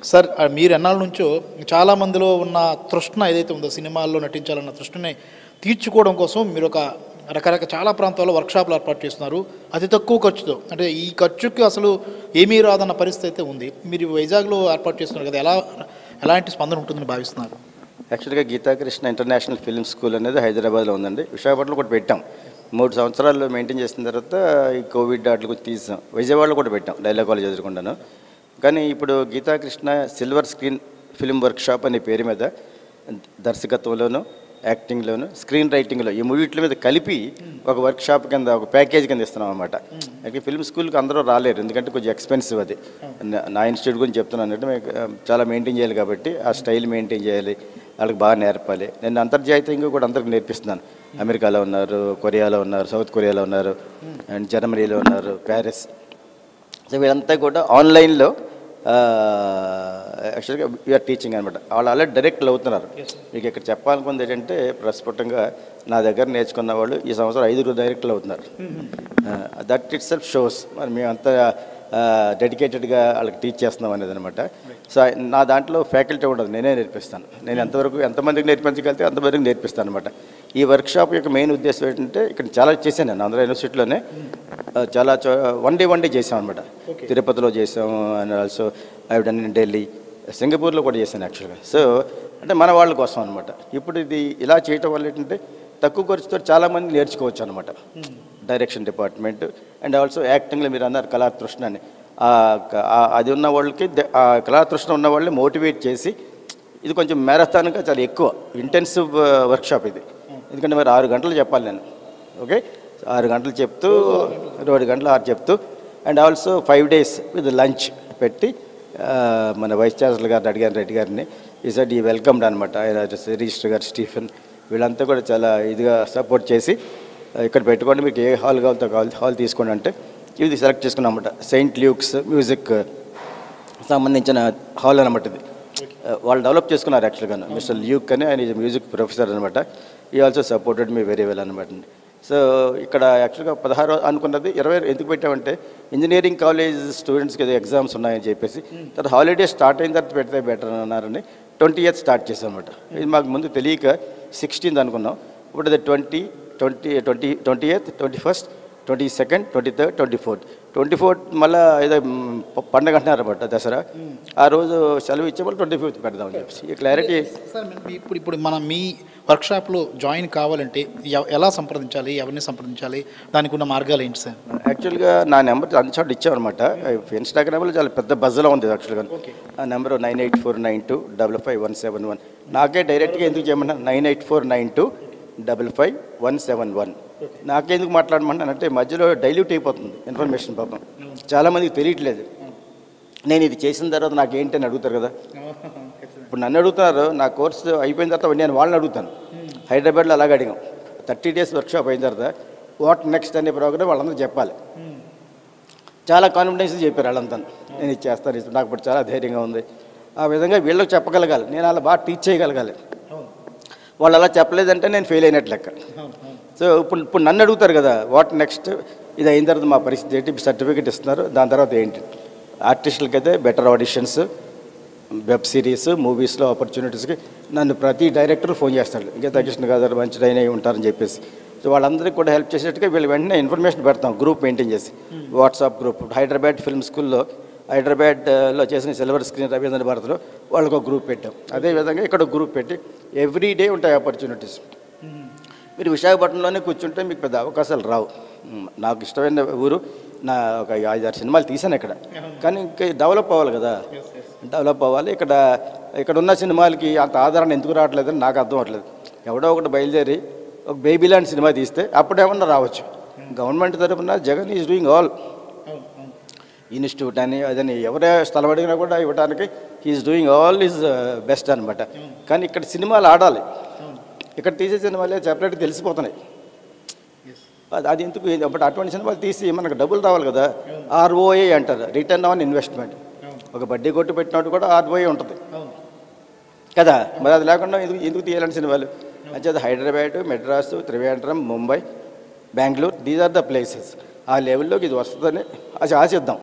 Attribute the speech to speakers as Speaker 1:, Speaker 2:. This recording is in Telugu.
Speaker 1: సార్ ఆ మీరు ఎన్నాళ్ళ నుంచో చాలా మందిలో ఉన్న తృష్ణ ఏదైతే ఉందో సినిమాల్లో నటించాలన్న తృష్ణని తీర్చుకోవడం కోసం మీరు ఒక రకరకాల చాలా ప్రాంతాల్లో వర్క్షాప్లు ఏర్పాటు చేస్తున్నారు అతి తక్కువ ఖర్చుతో అంటే ఈ ఖర్చుకి అసలు ఏమీ రాదన్న పరిస్థితి అయితే ఉంది మీరు వైజాగ్లో ఏర్పాటు చేస్తున్నారు కదా ఎలా ఎలాంటి స్పందన ఉంటుందని భావిస్తున్నారు
Speaker 2: యాక్చువల్గా గీతాకృష్ణ ఇంటర్నేషనల్ ఫిల్మ్ స్కూల్ అనేది హైదరాబాద్లో ఉందండి విశాఖపట్నంలో కూడా పెట్టాం మూడు సంవత్సరాలు మెయింటైన్ చేసిన తర్వాత ఈ కోవిడ్ వాటి గురించి తీసాం విజయవాడలో కూడా పెట్టాం డైలాగ్ కాలేజ్ ఎదుర్కొంటాను కానీ ఇప్పుడు Geethakrishna silver screen film workshop అనే పేరు మీద దర్శకత్వంలోను యాక్టింగ్లోను స్క్రీన్ రైటింగ్లో ఈ మూడిట్ల మీద కలిపి ఒక వర్క్షాప్ కింద ఒక ప్యాకేజ్ కింద ఇస్తున్నాం అనమాట అయితే ఫిల్మ్ స్కూల్కి అందరూ రాలేరు ఎందుకంటే కొంచెం ఎక్స్పెన్సివ్ అది నా- నా ఇన్స్టిట్యూట్ గురించి చెప్తున్నాను అంటే మీకు, ఆ, చాలా మెయింటైన్ చేయాలి కాబట్టి ఆ స్టైల్ మెయింటైన్ చేయాలి వాళ్ళకి బాగా నేర్పాలి నేను అంతర్జాతీయంగా కూడా అందరికి నేర్పిస్తున్నాను అమెరికాలో ఉన్నారు కొరియాలో ఉన్నారు సౌత్ కొరియాలో ఉన్నారు అండ్ జర్మనీలో ఉన్నారు ప్యారిస్ సో వీళ్ళంతా కూడా ఆన్లైన్లో యాక్చువల్గా యూఆర్ టీచింగ్ అనమాట వాళ్ళు ఆల్రెడీ డైరెక్ట్లు అవుతున్నారు మీకు ఇక్కడ చెప్పాలనుకుంది ఏంటంటే ప్రస్ఫుటంగా నా దగ్గర నేర్చుకున్న వాళ్ళు ఈ సంవత్సరం ఐదుగురు డైరెక్ట్లు అవుతున్నారు దట్ ఇట్ సెల్ఫ్ షోస్ మరి మేమంతా డెడికేటెడ్గా వాళ్ళకి టీచ్ చేస్తున్నాం అనేది అనమాట సో నా దాంట్లో ఫ్యాకల్టీ ఉండదు నేనే నేర్పిస్తాను నేను ఎంతవరకు ఎంతమందికి నేర్పించగలిగితే అంతమందికి నేర్పిస్తాను అనమాట ఈ వర్క్షాప్ యొక్క మెయిన్ ఉద్దేశం ఏంటంటే ఇక్కడ చాలా చేశాను నేను ఆంధ్ర యూనివర్సిటీలోనే ఆ, చాలా వన్ డే వన్ డే చేసాం అనమాట తిరుపతిలో చేసాము and also I done in Delhi సింగపూర్లో కూడా చేశాను యాక్చువల్గా సో అంటే మన వాళ్ళ కోసం అనమాట ఇప్పుడు ఇది ఇలా చేయటం వల్ల ఏంటంటే తక్కువ ఖర్చుతో చాలామంది నేర్చుకోవచ్చు అనమాట డైరెక్షన్ డిపార్ట్మెంట్ అండ్ ఆల్సో యాక్టింగ్లో మీరు అన్నారు కళా తృష్ణ అని ఆ క- ఆ- అది ఉన్న వాళ్ళకి ద- ఆ కళా తృష్ణ ఉన్న వాళ్ళని మోటివేట్ చేసి ఇది కొంచెం మ్యారథాన్గా చాలా ఎక్కువ ఇంటెన్సివ్ వర్క్షాప్ ఇది ఎందుకంటే మరి ఆరు గంటలు చెప్పాలి నేను ఓకే ఆరు గంటలు చెప్తూ రెండు గంటలు ఆరు చెప్తూ and also five days with lunch పెట్టి ఆ, మన వైస్ ఛాన్సలర్ గారిని అడిగారు రెడ్డి గారిని ఈ సార్ ఈ వెల్కమ్డ్ అనమాట ఆయన రిజిస్టర్ గారు స్టీఫెన్ వీళ్ళంతా కూడా చాలా ఇదిగా సపోర్ట్ చేసి ఆ, ఇక్కడ పెట్టుకోండి మీకు ఏ హాల్ కావాలో కావాలి హాల్ తీసుకోండి అంటే ఇది సెలెక్ట్ చేసుకున్నాం అనమాట సెయింట్ ల్యూక్స్ మ్యూజిక్ సంబంధించిన హాల్ అనమాట ఇది ఆ, వాళ్ళు డెవలప్ చేసుకున్నారు యాక్చువల్గా మిస్టర్ ల్యూక్ అని ఆయన మ్యూజిక్ ప్రొఫెసర్ అనమాట ఈ also supported me very well అనమాట సో ఇక్కడ యాక్చువల్గా పదహారు అనుకున్నది ఇరవై ఎందుకు పెట్టామంటే ఇంజనీరింగ్ కాలేజ్ స్టూడెంట్స్కి ఏదో ఎగ్జామ్స్ ఉన్నాయని చెప్పేసి తర్వాత హాలిడే స్టార్ట్ అయిన తర్వాత పెడితే బెటర్ అన్నారని ట్వంటీ ఇయర్స్ స్టార్ట్ చేసాం అనమాట ఇది మాకు ముందు తెలియక సిక్స్టీన్త్ అనుకున్నాం ఇప్పుడు అది twenty twenty twenty twenty eighth twenty first twenty second twenty third twenty fourth twenty fourth మళ్ళీ ఏదో మ్, ప- పండగ అంటున్నారు అనమాట దసరా ఆ రోజు సెలవు ఇచ్చే వాళ్ళు ట్వంటీ ఫిఫ్త్ పెడదామని చెప్పేసి ఈ క్లారిటీ
Speaker 1: సార్ మీ- ఇప్పుడు ఇప్పుడు మనం మీ వర్క్షాప్లో జాయిన్ కావాలంటే ఎవ- ఎలా సంప్రదించాలి ఎవరిని సంప్రదించాలి దానికి ఉన్న మార్గాలు ఏంటి సార్
Speaker 2: యాక్చువల్గా నా నెంబర్ అన్ని చోట్ల ఇచ్చామన్నమాట ఇన్స్టాగ్రామ్లో చాలా పెద్ద బజ్లో ఉంది యాక్చువల్గా ఆ number nine eight four nine two double five one seven one నాకే డైరెక్ట్గా ఎందుకు చేయమన్నా nine eight four nine two double five one seven one నాకెందుకు మాట్లాడమంటానంటే మధ్యలో డైల్యూట్ అయిపోతుంది ఇన్ఫర్మేషన్ పాపం చాలామందికి తెలియట్లేదు నేను ఇది చేసిన తర్వాత నాకు ఏంటి అని అడుగుతారు కదా ఇప్పుడు నన్ను అడుగుతున్నారు నా కోర్సు అయిపోయిన తర్వాత నేను వాళ్ళని అడుగుతాను హైదరాబాద్లో అలాగే అడిగాం థర్టీ డేస్ వర్క్షాప్ అయిన తర్వాత వాట్ నెక్స్ట్ అనే ప్రోగ్రామ్ వాళ్ళందరూ చెప్పాలి చాలా కాన్ఫిడెన్స్ చెప్పారు వాళ్ళంతా నేను ఇది చేస్తాను ఇది నాకు ఇప్పుడు చాలా ధైర్యంగా ఉంది ఆ విధంగా వీళ్ళకి చెప్పగలగాలి నేను అలా బాగా టీచ్ చేయగలగాలి వాళ్ళు అలా చెప్పలేదంటే నేను ఫెయిల్ అయినట్టు లెక్క సో ఇప్పుడు ఇప్పుడు నన్ను అడుగుతారు కదా వాట్ నెక్స్ట్ ఇది అయిన తర్వాత మా పరిస్థితి ఏంటి సర్టిఫికేట్ ఇస్తున్నారు దాని తర్వాత ఏంటి ఆర్టిస్టులకి అయితే బెటర్ ఆడిషన్స్ వెబ్ సిరీస్ మూవీస్లో ఆపర్చునిటీస్కి నన్ను ప్రతి డైరెక్టర్ ఫోన్ చేస్తాడు ఇంకా తగ్గిన గారు మంచి డైన్ అయి ఉంటారని చెప్పేసి సో వాళ్ళందరికీ కూడా హెల్ప్ చేసేట్టుగా వీళ్ళు వెంటనే ఇన్ఫర్మేషన్ పెడతాం గ్రూప్ మెయింటైన్ చేసి వాట్సాప్ గ్రూప్ హైదరాబాద్ ఫిల్మ్ స్కూల్లో హైదరాబాద్లో చేసిన సిల్వర్ స్క్రీన్ రవీంద్ర భారత్లో వాళ్ళకు ఒక గ్రూప్ పెట్టాం అదేవిధంగా ఇక్కడ ఒక గ్రూప్ పెట్టి ఎవ్రీ డే ఉంటాయి ఆపర్చునిటీస్ మీరు విశాఖపట్నంలోనే కూర్చుంటే మీకు పెద్ద అవకాశాలు రావు మ్, నాకు ఇష్టమైన ఊరు నా ఒక ఐదారు సినిమాలు తీశాను ఇక్కడ కానీ ఇంకా డెవలప్ అవ్వాలి కదా డెవలప్ అవ్వాలి ఇక్కడ ఇక్కడ ఉన్న సినిమాలకి అంత ఆదరణ ఎందుకు రావట్లేదని నాకు అర్థం అవ్వట్లేదు ఎవడో ఒకటి బయలుదేరి ఒక బేబీ లాంటి సినిమా తీస్తే అప్పుడేమన్నా రావచ్చు గవర్నమెంట్ తరఫున Jagan is doing all institute అని అదని ఎవరే స్థలం అడిగినా కూడా ఇవ్వడానికి he's doing all is best అనమాట కానీ ఇక్కడ సినిమాలు ఆడాలి ఇక్కడ తీసే సినిమాలే సెపరేట్ తెలిసిపోతున్నాయి అది అది ఎందుకు బట్ అటువంటి సినిమాలు తీసి మనకు డబ్బులు రావాలి కదా ఆర్ఓఏ అంటారు రిటర్న్ ఆన్ ఇన్వెస్ట్మెంట్ ఒక బడ్డీ కొట్టు పెట్టినట్టు కూడా ఆర్ఓఏ ఉంటుంది కదా మరి అది లేకుండా ఎందుకు ఎందుకు తీయాలని సినిమాలు అంచేది Hyderabad Madras Trivandrum Mumbai Bengaluru these are the places ఆ లెవెల్లోకి ఇది వస్తుందని అది ఆశిద్దాం